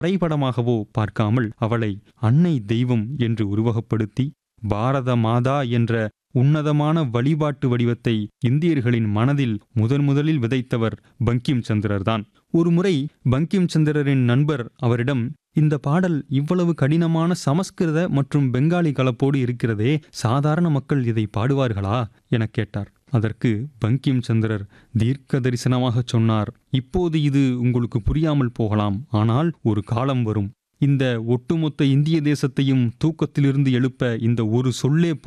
வரைபடமாகவோ பார்க்காமல் அவளை அன்னை தெய்வம் என்று உருவகப்படுத்தி பாரத மாதா என்ற உன்னதமான வழிபாட்டு வடிவத்தை இந்தியர்களின் மனதில் முதன் முதலில் விதைத்தவர் பங்கிம் சந்திரர்தான் ஒருமுறை பங்கிம் சந்திரரின் நண்பர் அவரிடம் இந்த பாடல் இவ்வளவு கடினமான சமஸ்கிருத மற்றும் பெங்காலி கலப்போடு இருக்கிறதே சாதாரண மக்கள் இதை பாடுவார்களா எனக் கேட்டார் அதற்கு பங்கிம் சந்திரர் தீர்க்க தரிசனமாகச் சொன்னார் இப்போது இது உங்களுக்கு புரியாமல் போகலாம் ஆனால் ஒரு காலம் வரும் இந்த ஒட்டுமொத்த இந்திய தேசத்தையும் தூக்கத்திலிருந்து எழுப்ப இந்த ஒரு சொல்லே